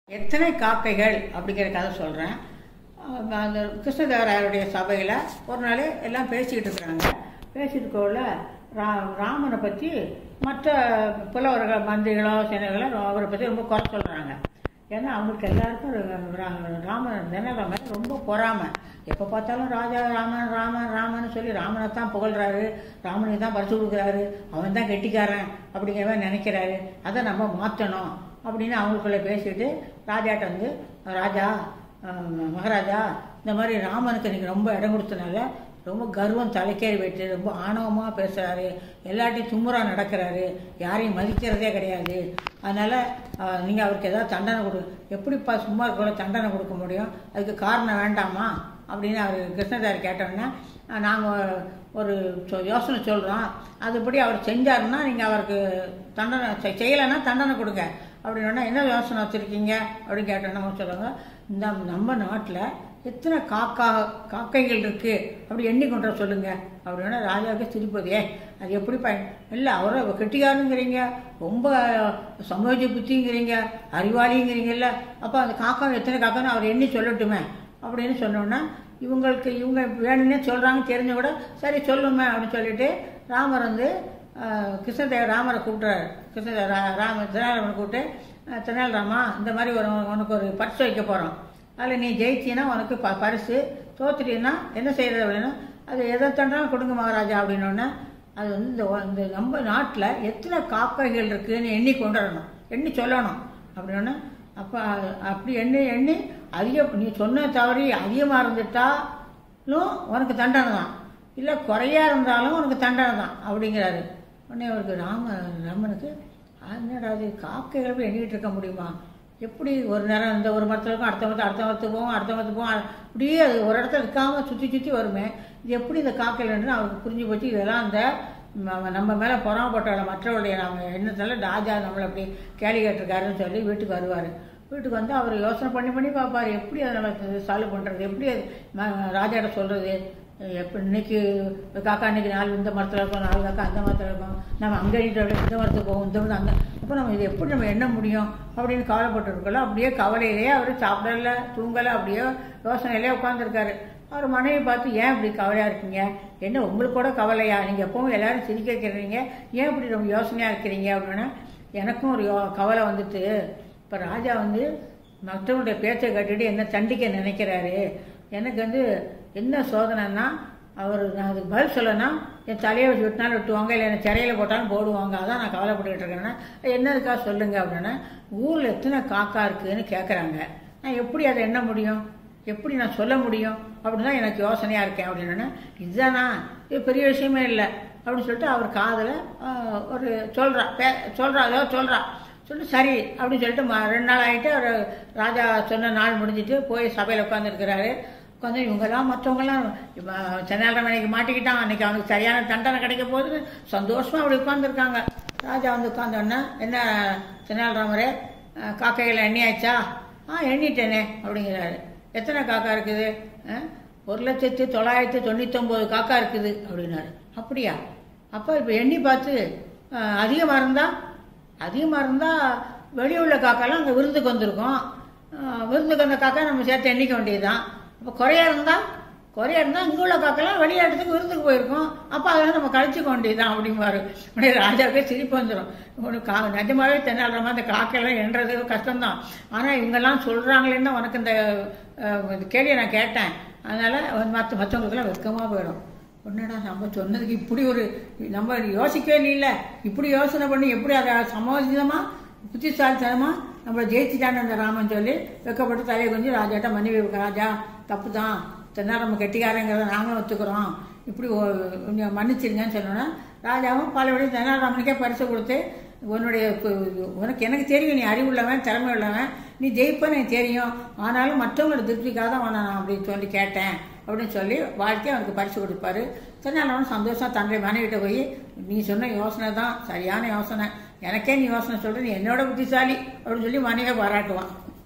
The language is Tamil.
எத்தனை காக்கைகள் அப்படிங்கிற கதை சொல்கிறேன் அந்த கிருஷ்ணதேவராயருடைய சபையில் ஒரு நாள் எல்லாம் பேசிக்கிட்டு இருக்கிறாங்க பேசிட்டு இருக்கோல ரா ராமனை பற்றி மற்ற புலவர்கள் மந்திரிகளோ சேனைகளோ அவரை பற்றி ரொம்ப குறை சொல்கிறாங்க ஏன்னா அவங்களுக்கு எல்லாருக்கும் ஒரு ரா- ராமன் தினகரன் மேலே ரொம்ப பொறாமை எப்போ பார்த்தாலும் ராஜா ராமன் ராமன் ராமன் சொல்லி ராமனை தான் புகழ்றாரு ராமனுக்கு தான் பரிசு கொடுக்குறாரு அவன் தான் கெட்டிக்காரன் அப்படிங்கிற மாதிரி நினைக்கிறாரு அதை நம்ம மாற்றணும் அப்படின்னு அவங்களுக்குள்ள பேசிட்டு ராஜாட்ட வந்து ராஜா அஹ், மகாராஜா இந்த மாதிரி ராமனுக்கு நீங்கள் ரொம்ப இடம் கொடுத்தனால ரொம்ப கர்வம் தலைக்கேறி போயிட்டு ரொம்ப ஆணவமாக பேசுகிறாரு எல்லார்ட்டையும் தும்முறா நடக்கிறாரு யாரையும் மதிக்கிறதே கிடையாது அதனால் நீங்கள் அவருக்கு ஏதாவது தண்டனை கொடு எப்படிப்பா சும்மா இருக்கல தண்டனை கொடுக்க முடியும் அதுக்கு காரணம் வேண்டாமா அப்படின்னு அவர் கிருஷ்ணதாரி கேட்டோன்னா நாங்கள் ஒரு சொ- யோசனை சொல்கிறோம் அதுபடி அவர் செஞ்சாருன்னா நீங்கள் அவருக்கு தண்டனை செ- செய்யலைன்னா தண்டனை கொடுங்க அப்படின்னா என்ன யோசனை வச்சுருக்கீங்க அப்படின்னு கேட்டோன்னா அவங்க சொல்லுவாங்க இந்த நம்ம நாட்டில் எத்தனை காக்கா காக்கைகள் இருக்கு அப்படி எண்ணி கொண்டு வர சொல்லுங்க அப்படின்னா ராஜாவுக்கு திருப்பதியே அது எப்படி ப இல்லை அவரை கெட்டிக்காரங்கிறீங்க ரொம்ப சமோஜ புத்திங்கிறீங்க அறிவாளிங்கிறீங்கல்ல அப்போ அந்த காக்கா எத்தனை காக்கான்னு அவர் எண்ணி சொல்லட்டுமே அப்படின்னு சொன்னோன்னா இவங்களுக்கு இவங்க வேணும்னே சொல்கிறாங்க தெரிஞ்ச கூட சரி சொல்லுமே அப்படின்னு சொல்லிட்டு ராமர் வந்து ஆஹ், கிருஷ்ணதேவ ராமரை கூப்பிட்றாரு கிருஷ்ணதேவ ரா- ராம திருநாளவனை கூப்பிட்டு ஆஹ், திருநாள் ராமா இந்த மாதிரி ஒரு உனக்கு ஒரு பரிசு வைக்க போகிறோம் அதில் நீ ஜெயிச்சின்னா உனக்கு ப பரிசு தோத்துட்டீங்கன்னா என்ன செய்யறது அப்படின்னா அது எதை தண்டாலும் கொடுங்க மகாராஜா அப்படின்னோடனே அது வந்து இந்த ஒ- இந்த நம்ம நாட்டில் எத்தனை காக்கைகள் இருக்குன்னு எண்ணி கொண்டு வரணும் எண்ணி சொல்லணும் அப்படின்னா அப்போ அப்படி எண்ணி எண்ணி அதிக நீ சொன்ன தவறி அதிகமாக இருந்துட்டாலும் உனக்கு தண்டனை தான் இல்லை குறையா இருந்தாலும் உனக்கு தண்டனை தான் அப்படிங்கிறாரு உடனே அவருக்கு ராம ராமனுக்கு என்னடா அது காக்கைகள் போய் எண்ணிக்கிட்டு இருக்க முடியுமா எப்படி ஒரு நேரம் இந்த ஒரு மரத்தில் இருக்கும் அடுத்த மரத்து அடுத்த மரத்துக்கு போவோம் அடுத்த மரத்துக்கு போவோம் அப்படியே அது ஒரு இடத்துல இருக்காம சுற்றி சுற்றி வருமே இது எப்படி இந்த காக்கைகள்னு அவருக்கு புரிஞ்சு போச்சு இதெல்லாம் அந்த ம- நம்ம மேலே பொறாமப்பட்ட மற்றவருடைய நம்ம எண்ணத்தால ராஜா நம்மளை அப்படி கேள்வி கேட்டிருக்காருன்னு சொல்லி வீட்டுக்கு வருவார் வீட்டுக்கு வந்து அவர் யோசனை பண்ணி பண்ணி பார்ப்பாரு எப்படி அதை நம்ம சால்வ் பண்ணுறது எப்படி அது ம- ராஜாட்ட சொல்கிறது எப்படி இன்னைக்கு காக்கா இன்னைக்கு நாலு இந்த மரத்தில் இருக்கும் நாலு காக்கா அந்த மரத்தில் இருக்கும் நம்ம அங்கே இந்த மரத்துக்கு போவோம் இந்த மரத்து அங்கே அப்போ நம்ம இது எப்படி நம்ம எண்ண முடியும் அப்படின்னு கவலைப்பட்டு இருக்கோம் அப்படியே கவலையிலேயே அவர் சாப்பிடல தூங்கலை அப்படியே யோசனையிலே உட்காந்துருக்காரு அவர் மனைவி பார்த்து ஏன் இப்படி கவலையாக இருக்கீங்க என்ன உங்களுக்கு கூட கவலையா நீங்கள் எப்பவும் எல்லாரும் சிரிக்க வைக்கிறீங்க ஏன் இப்படி ரொம்ப யோசனையாக இருக்கிறீங்க அப்படின்னா எனக்கும் ஒரு யோ கவலை வந்துட்டு இப்போ ராஜா வந்து மற்றவங்களுடைய பேச்சை கேட்டுட்டு என்ன தண்டிக்க நினைக்கிறாரு எனக்கு வந்து என்ன சோதனைன்னா அவர் நான் அதுக்கு பதில் சொல்லனா என் தலையை வச்சு விட்டினாலும் வெட்டுவாங்க இல்லை என்ன சிறையில் போட்டாலும் போடுவாங்க அதான் நான் கவலைப்பட்டுக்கிட்டு இருக்கேன்னா என்னதுக்காக சொல்லுங்க அப்படின்னா ஊரில் எத்தனை காக்கா இருக்குன்னு கேட்குறாங்க நான் எப்படி அதை எண்ண முடியும் எப்படி நான் சொல்ல முடியும் அப்படின்னு தான் எனக்கு யோசனையாக இருக்கேன் அப்படின்னா இதுதானா இது பெரிய விஷயமே இல்லை அப்படின்னு சொல்லிட்டு அவர் காதில் ஒரு சொல்கிறா பே சொல்கிறா ஏதோ சொல்கிறா சொல்லிட்டு சரி அப்படின்னு சொல்லிட்டு ம- ரெண்டு நாள் ஆகிட்டு அவர் ராஜா சொன்ன நாள் முடிஞ்சிட்டு போய் சபையில் உட்காந்துருக்கிறாரு உட்காந்து இவங்கெல்லாம் மற்றவங்கெல்லாம் சென்னையில் மாட்டிக்கிட்டான் அன்னைக்கு அவனுக்கு சரியான தண்டனை கிடைக்க போகுதுன்னு சந்தோஷமாக அப்படி உட்காந்துருக்காங்க ராஜா வந்து உட்காந்தோடனே என்ன சென்னையில் ராமரே அஹ், காக்கைகளை எண்ணியாச்சா ஆ எண்ணிட்டேனே அப்படிங்கிறாரு எத்தனை காக்கா இருக்குது அஹ், ஒரு லட்சத்து தொள்ளாயிரத்தி தொண்ணூத்தொம்பது காக்கா இருக்குது அப்படின்னாரு அப்படியா அப்போ இப்போ எண்ணி பார்த்து அதிகமாக இருந்தால் அதிகமாக இருந்தால் வெளியுள்ள காக்காலாம் அங்கே விருந்துக்கு வந்திருக்கோம் அஹ், விருந்துக்கு வந்த காக்கா நம்ம சேர்த்து எண்ணிக்க வேண்டியதுதான் அப்போ குறையா இருந்தால் குறையா இருந்தால் இங்கே உள்ள காக்கெல்லாம் வெளியாட்டத்துக்கு விருந்துக்கு போயிருக்கோம் அப்போ அதெல்லாம் நம்ம கழிச்சுக்க வேண்டியதுதான் அப்படிம்பாரு உடனே ராஜாவுக்கே சிரிப்பு வந்துடும் உனக்கு கா நிஜமாவே தென்னாடுற அந்த காக்கையெல்லாம் எண்றது கஷ்டம்தான் ஆனால் இவங்கெல்லாம் சொல்கிறாங்களேன்னு தான் உனக்கு இந்த அஹ், இந்த கேள்வியை நான் கேட்டேன் அதனால் மற்ற மற்றவங்களுக்கெல்லாம் வெக்கமாக போயிடும் என்னடா நம்ம சொன்னதுக்கு இப்படி ஒரு நம்ம யோசிக்கவே இல்லை இப்படி யோசனை பண்ணி எப்படி அதை சமோசிதமா புத்திசாலித்தனமா நம்மளை ஜெயிச்சுட்டான்னு அந்த ராமன் சொல்லி வெக்கப்பட்டு தலையை கொஞ்சம் ராஜாட்ட மனைவி ராஜா தப்பு தான் தென்னா நம்ம கெட்டிக்காரங்கிறத நாங்களும் ஒத்துக்கிறோம் இப்படி ஒ- கொஞ்சம் மன்னிச்சிருங்கன்னு சொன்னோன்னா ராஜாவும் பலபடி தென்னாலிராமனுக்கே பரிசு கொடுத்து உன்னுடைய கு- உனக்கு எனக்கு தெரியும் நீ அறிவுள்ளவன் திறமை உள்ளவன் நீ ஜெயிப்பன்னு எனக்கு தெரியும் ஆனாலும் மற்றவங்களோட திருப்திக்காக தான் உன்னை நான் அப்படி சொல்லி கேட்டேன் அப்படின்னு சொல்லி வாழ்க்கை அவனுக்கு பரிசு கொடுப்பாரு திருநாளவன் சந்தோஷம் தன்னுடைய மனைவிட்ட போய் நீ சொன்ன யோசனை தான் சரியான யோசனை எனக்கே நீ யோசனை சொல்ற நீ என்னோட புத்திசாலி அப்படின்னு சொல்லி மனைவியை பாராட்டுவான்